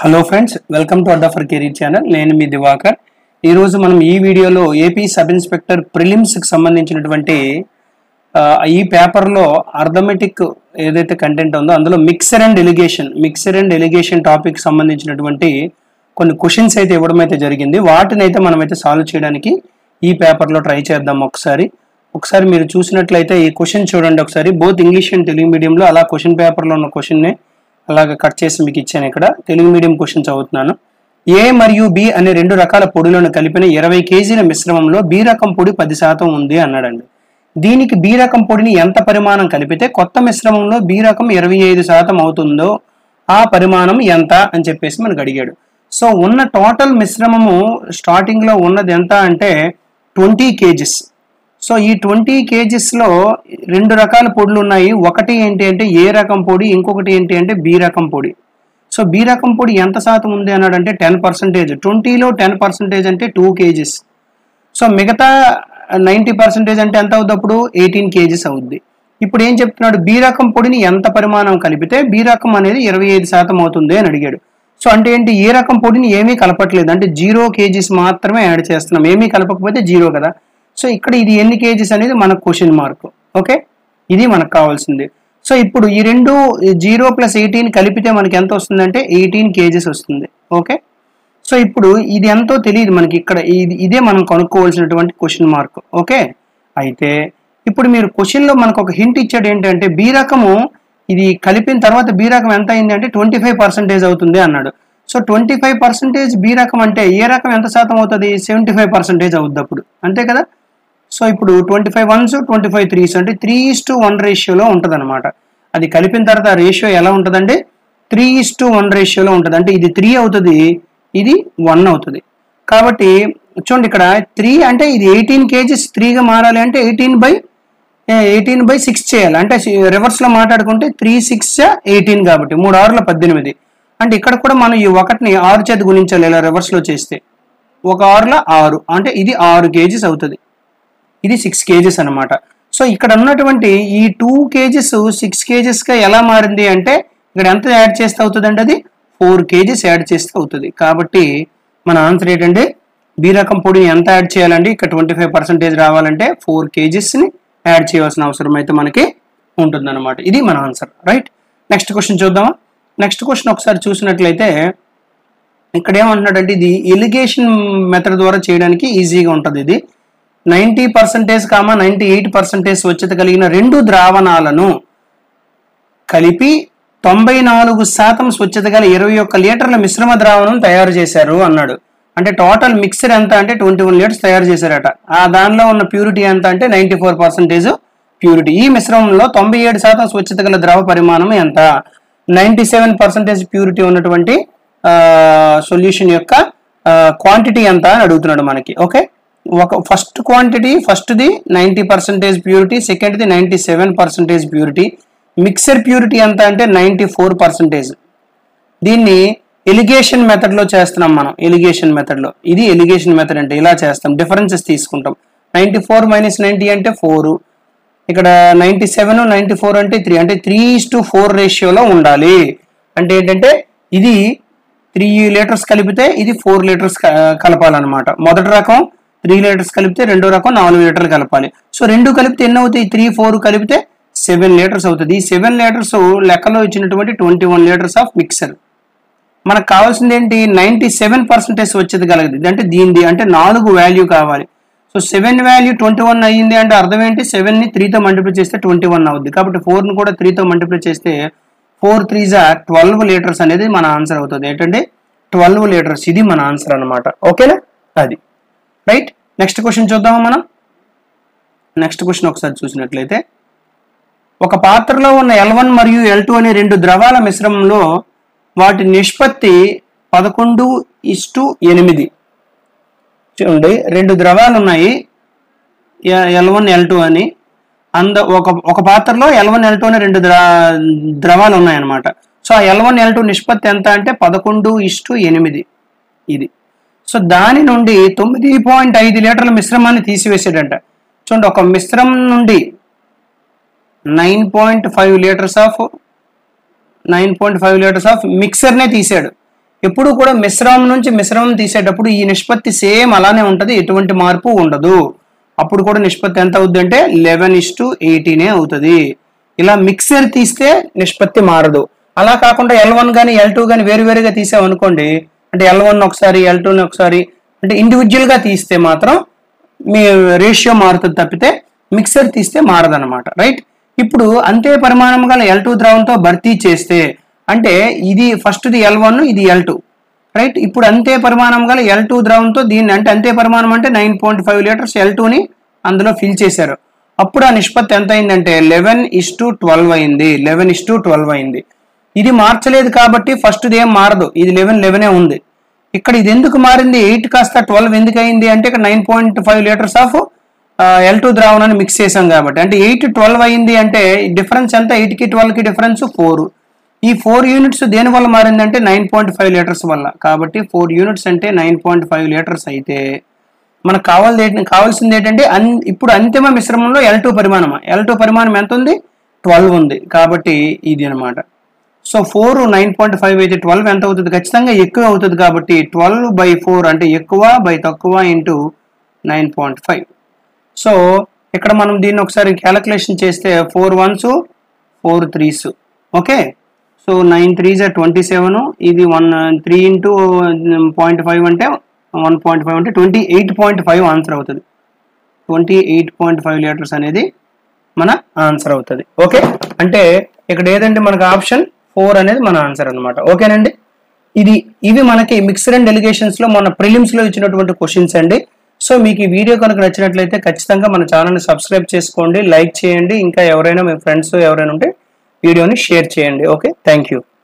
hello friends welcome to Adda for career channel నేను మీ దివాకర్ ఈరోజు మనం ఈ వీడియోలో ఏపీ సబ్ ఇన్స్పెక్టర్ ప్రిలిమ్స్కి సంబంధించినటువంటి ఆ, ఈ పేపర్లో అర్థమెటిక్ ఏదైతే కంటెంట్ ఉందో అందులో mixture and alligation mixture and alligation topic సంబంధించినటువంటి కొన్ని క్వశ్చన్స్ అయితే ఇవ్వడం అయితే జరిగింది వాటిని అయితే మనమైతే సాల్వ్ చేయడానికి ఈ పేపర్లో ట్రై చేద్దాం ఒకసారి ఒకసారి మీరు చూసినట్లయితే ఈ క్వశ్చన్ చూడండి ఒకసారి బోత్ ఇంగ్లీష్ అండ్ తెలుగు మీడియంలో అలా క్వశ్చన్ పేపర్లో ఉన్న క్వశ్చన్ని అలాగ కట్ చేసి మీకు ఇచ్చాను ఇక్కడ తెలుగు మీడియం క్వశ్చన్ చదువుతున్నాను ఏ మరియు బి అనే రెండు రకాల పొడులను కలిపిన ఇరవై కేజీల మిశ్రమంలో బి రకం పొడి పది శాతం ఉంది అన్నాడండి దీనికి బి రకం పొడిని ఎంత పరిమాణం కలిపితే కొత్త మిశ్రమంలో బి రకం ఇరవై ఐదు శాతం అవుతుందో ఆ పరిమాణం ఎంత అని చెప్పేసి మనకు అడిగాడు సో ఉన్న టోటల్ మిశ్రమము స్టార్టింగ్ లో ఉన్నది ఎంత అంటే ట్వంటీ కేజీస్ సో ఈ ట్వంటీ కేజీస్లో రెండు రకాల పొడులు ఉన్నాయి ఒకటి ఏంటి అంటే ఏ రకం పొడి ఇంకొకటి ఏంటి అంటే బి రకం పొడి సో బి రకం పొడి ఎంత శాతం ఉంది అన్నాడంటే టెన్ పర్సెంటేజ్ ట్వంటీలో టెన్ పర్సెంటేజ్ అంటే టూ కేజీస్ సో మిగతా నైంటీ పర్సెంటేజ్ అంటే ఎంత అవుద్ది అప్పుడు ఎయిటీన్ కేజీస్ అవుద్ది ఇప్పుడు ఏం చెప్తున్నాడు బి రకం పొడిని ఎంత పరిమాణం కలిపితే బి రకం అనేది ఇరవై ఐదు శాతం అవుతుంది అని అడిగాడు సో అంటే ఏంటి ఏ రకం పొడిని ఏమీ కలపట్లేదు అంటే జీరో కేజీస్ మాత్రమే యాడ్ చేస్తున్నాం ఏమీ కలపకపోతే జీరో కదా సో ఇక్కడ ఇది ఎన్ని కేజీస్ అనేది మన క్వశ్చన్ మార్క్ ఓకే ఇది మనకు కావాల్సింది సో ఇప్పుడు ఈ రెండు జీరో ప్లస్ ఎయిటీన్ కలిపితే మనకి ఎంత వస్తుందంటే ఎయిటీన్ కేజీస్ వస్తుంది ఓకే సో ఇప్పుడు ఇది ఎంతో తెలియదు మనకి ఇక్కడ ఇది ఇదే మనం కనుక్కోవాల్సినటువంటి క్వశ్చన్ మార్క్ ఓకే అయితే ఇప్పుడు మీరు క్వశ్చన్లో మనకు ఒక హింట్ ఇచ్చాడు ఏంటంటే బి రకము ఇది కలిపిన తర్వాత బి రకం ఎంత అయింది అంటే ట్వంటీ ఫైవ్ పర్సెంటేజ్ అవుతుంది అన్నాడు so twenty five percentage B రకం అంటే ఏ రకం ఎంత శాతం అవుతుంది సెవెంటీ ఫైవ్ పర్సెంటేజ్ అవుద్ది అప్పుడు అంతే కదా సో ఇప్పుడు twenty five ones twenty five threes అంటే త్రీ ఈస్ టు వన్ రేషియోలో ఉంటుంది అనమాట అది కలిపిన తర్వాత రేషియో ఎలా ఉంటుందంటే త్రీ ఈస్ టు వన్ రేషియోలో ఉంటుంది అంటే ఇది త్రీ అవుతుంది ఇది వన్ అవుతుంది కాబట్టి చూడండి ఇక్కడ త్రీ అంటే ఇది ఎయిటీన్ కేజీస్ త్రీగా మారాలి అంటే eighteen by eighteen by six చేయాలి అంటే రివర్స్లో మాట్లాడుకుంటే త్రీ సిక్స్ ఎయిటీన్ కాబట్టి మూడు ఆరుల పద్దెనిమిది అంటే ఇక్కడ కూడా మనం ఈ ఒకటిని ఆరు చేతి గుణించాలి ఇలా రివర్స్లో చేస్తే ఒక ఆరుల ఆరు అంటే ఇది ఆరు కేజీస్ అవుతుంది ఇది సిక్స్ కేజీస్ అనమాట సో ఇక్కడ ఉన్నటువంటి ఈ టూ కేజీస్ సిక్స్ కేజీస్గా ఎలా మారింది అంటే ఇక్కడ ఎంత యాడ్ చేస్తే అవుతుంది అంటే అది ఫోర్ కేజీస్ యాడ్ చేస్తే అవుతుంది కాబట్టి మన ఆన్సర్ ఏంటంటే బి రకం పొడిని ఎంత యాడ్ చేయాలండి ఇక్కడ ట్వంటీ ఫైవ్ పర్సెంటేజ్ రావాలంటే ఫోర్ కేజీస్ని యాడ్ చేయాల్సిన అవసరం అయితే మనకి ఉంటుందన్నమాట ఇది మన ఆన్సర్ రైట్ నెక్స్ట్ క్వశ్చన్ చూద్దామా నెక్స్ట్ క్వశ్చన్ ఒకసారి చూసినట్లయితే ఇక్కడ ఏమంటున్నాడంటే ఇది ఎలిగేషన్ మెథడ్ ద్వారా చేయడానికి ఈజీగా ఉంటుంది ఇది ninety percentage comma ninety eight percentage స్వచ్ఛత కలిగిన రెండు ద్రావణాలను కలిపి తొంభై నాలుగు శాతం స్వచ్ఛత గల ఇరవై ఒక్క లీటర్ల మిశ్రమ ద్రావణం తయారు చేశారు అన్నాడు అంటే టోటల్ మిక్సర్ ఎంత అంటే ట్వంటీ వన్ లీటర్స్ తయారు చేశారట ఆ దానిలో ఉన్న ప్యూరిటీ ఎంత అంటే నైంటీ ఫోర్ పర్సెంటేజ్ ప్యూరిటీ ఈ మిశ్రమంలో తొంభై ఏడు శాతం స్వచ్ఛత గల ద్రవ పరిమాణం ఎంత నైంటీ సెవెన్ పర్సెంటేజ్ ప్యూరిటీ ఉన్నటువంటి సొల్యూషన్ యొక్క క్వాంటిటీ ఎంత అని అడుగుతున్నాడు మనకి ఓకే ఒక ఫస్ట్ క్వాంటిటీ ఫస్ట్ది నైంటీ పర్సెంటేజ్ ప్యూరిటీ సెకండ్ది ninety seven percentage purity mixture purity ఎంత అంటే నైంటీ ఫోర్ పర్సెంటేజ్ దీన్ని ఎలిగేషన్ మెథడ్లో చేస్తున్నాం మనం ఎలిగేషన్ మెథడ్లో ఇది ఎలిగేషన్ మెథడ్ అంటే ఇలా చేస్తాం డిఫరెన్సెస్ తీసుకుంటాం నైంటీ ఫోర్ మైనస్ నైంటీ అంటే ఫోర్ ఇక్కడ నైంటీ సెవెన్ నైంటీ ఫోర్ అంటే త్రీ అంటే త్రీ ఇస్ టు ఫోర్ రేషియోలో ఉండాలి అంటే ఏంటంటే ఇది త్రీ లీటర్స్ కలిపితే ఇది ఫోర్ లీటర్స్ కలపాలన్నమాట మొదటి రకం త్రీ లీటర్స్ కలిపితే రెండో రకం నాలుగు లీటర్లు కలపాలి సో రెండు కలిపితే ఎన్ని అవుతాయి త్రీ ఫోర్ కలిపితే సెవెన్ లీటర్స్ అవుతుంది ఈ సెవెన్ లీటర్స్ లెక్కలో ఇచ్చినటువంటి twenty one litres of mixture మనకు కావాల్సింది ఏంటి నైంటీ సెవెన్ పర్సెంటేజ్ వచ్చేది కలగదు అంటే దీనిది అంటే నాలుగు వాల్యూ కావాలి so seven value twenty one అయ్యింది అంటే అర్థం ఏంటి సెవెన్ని త్రీతో మల్టిప్లై చేస్తే ట్వంటీ వన్ అవుద్ది కాబట్టి ఫోర్ని కూడా త్రీతో మల్టిప్లై చేస్తే ఫోర్ త్రీ జా ట్వెల్వ్ లీటర్స్ అనేది మన ఆన్సర్ అవుతుంది ఏంటంటే ట్వెల్వ్ లీటర్స్ ఇది మన ఆన్సర్ అనమాట ఓకేనా అది రైట్ నెక్స్ట్ క్వశ్చన్ చూద్దామా మనం నెక్స్ట్ క్వశ్చన్ ఒకసారి చూసినట్లయితే ఒక పాత్రలో ఉన్న ఎల్ వన్ మరియు ఎల్ టూ అనే రెండు ద్రవాల మిశ్రమంలో వాటి నిష్పత్తి పదకొండు ఇస్టు ఎనిమిది చూడండి రెండు ద్రవాలు ఉన్నాయి ఎల్ వన్ ఎల్ టూ అని అంద ఒక ఒక పాత్రలో ఎల్ వన్ ఎల్ టూ అనే రెండు ద్ర ద్రవాలు ఉన్నాయన్నమాట సో ఆ ఎల్ వన్ ఎల్ టూ నిష్పత్తి ఎంత అంటే పదకొండు ఇస్టు ఎనిమిది ఇది సో దాని నుండి తొమ్మిది పాయింట్ ఐదు లీటర్ల మిశ్రమాన్ని తీసివేసాడంట చూడండి ఒక మిశ్రమం నుండి nine point five litres of nine point five litres of మిక్సర్నే తీసాడు ఎప్పుడు కూడా మిశ్రమం నుంచి మిశ్రమం తీసేటప్పుడు ఈ నిష్పత్తి సేమ్ అలానే ఉంటుంది ఎటువంటి మార్పు ఉండదు అప్పుడు కూడా నిష్పత్తి ఎంత అవుద్ది అంటే లెవెన్ ఇస్ టు ఎయిటీనే అవుతుంది ఇలా మిక్సర్ తీస్తే నిష్పత్తి మారదు అలా కాకుండా ఎల్ వన్ కానీ ఎల్ టూ కానీ వేరు వేరుగా తీసామనుకోండి అంటే ఎల్ వన్ ఒకసారి ఎల్ టూని ఒకసారి అంటే ఇండివిజువల్ గా తీస్తే మాత్రం మీ రేషియో మారుతుంది తప్పితే మిక్సర్ తీస్తే మారదన్నమాట రైట్ ఇప్పుడు అంతే పరిమాణం గల ఎల్ టూ ద్రవంతో భర్తీ చేస్తే అంటే ఇది ఫస్ట్ది ఎల్ వన్ ఇది ఎల్ టూ రైట్ ఇప్పుడు అంతే పరిమాణం గల ఎల్ టూ ద్రవంతో దీన్ని అంటే అంతే పరిమాణం అంటే nine point five litres L టూని అందులో ఫిల్ చేశారు అప్పుడు ఆ నిష్పత్తి ఎంత అయిందంటే లెవెన్ ఇస్ టు ట్వెల్వ్ అయింది లెవెన్ ఇస్ టు ట్వెల్వ్ అయింది ఇది మార్చలేదు కాబట్టి ఫస్ట్ది ఏం మారదు ఇది లెవెన్ లెవెనే ఉంది ఇక్కడ ఇది ఎందుకు మారింది ఎయిట్ కాస్త ట్వెల్వ్ ఎందుకు అయింది అంటే ఇక్కడ nine point five litres of L two ద్రావణాన్ని మిక్స్ చేసాం కాబట్టి అంటే ఎయిట్ ట్వెల్వ్ అయింది అంటే డిఫరెన్స్ ఎంత ఎయిట్ కి ట్వెల్వ్ కి డిఫరెన్స్ ఫోర్ ఈ ఫోర్ యూనిట్స్ దేని వల్ల మారిందంటే నైన్ పాయింట్ ఫైవ్ లీటర్స్ వల్ల కాబట్టి ఫోర్ యూనిట్స్ అంటే నైన్ పాయింట్ ఫైవ్ లీటర్స్ అయితే మనకు కావాలి కావాల్సింది ఏంటంటే అన్ ఇప్పుడు అంతిమ మిశ్రమంలో ఎల్ టూ పరిమాణం ఎల్ టూ పరిమాణం ఎంత ఉంది ట్వెల్వ్ ఉంది కాబట్టి ఇది అనమాట so four nine point five అయితే ట్వెల్వ్ ఎంత అవుతుంది ఖచ్చితంగా ఎక్కువ అవుతుంది కాబట్టి ట్వెల్వ్ బై ఫోర్ అంటే ఎక్కువ బై తక్కువ into nine point five so ఇక్కడ మనం దీన్ని ఒకసారి క్యాలిక్యులేషన్ చేస్తే four ones four threes okay so nine threes twenty seven ఇది one three into point five అంటే వన్ పాయింట్ ఫైవ్ అంటే twenty eight point five answer అవుతుంది twenty eight point five litres అనేది మన ఆన్సర్ అవుతుంది ఓకే అంటే ఇక్కడ ఏదంటే మనకు ఆప్షన్ ఫోర్ అనేది మన ఆన్సర్ అనమాట ఓకేనండి ఇది ఇవి మనకి మిక్స్డ్ అండ్ డెలిగేషన్స్ లో మన ప్రిలిమ్స్ లో ఇచ్చినటువంటి క్వశ్చన్స్ అండి సో మీకు ఈ వీడియో కనుక నచ్చినట్లయితే ఖచ్చితంగా మన ఛానల్ని సబ్స్క్రైబ్ చేసుకోండి లైక్ చేయండి ఇంకా ఎవరైనా మీ ఫ్రెండ్స్ ఎవరైనా ఉంటే వీడియోని షేర్ చేయండి ఓకే థ్యాంక్ యూ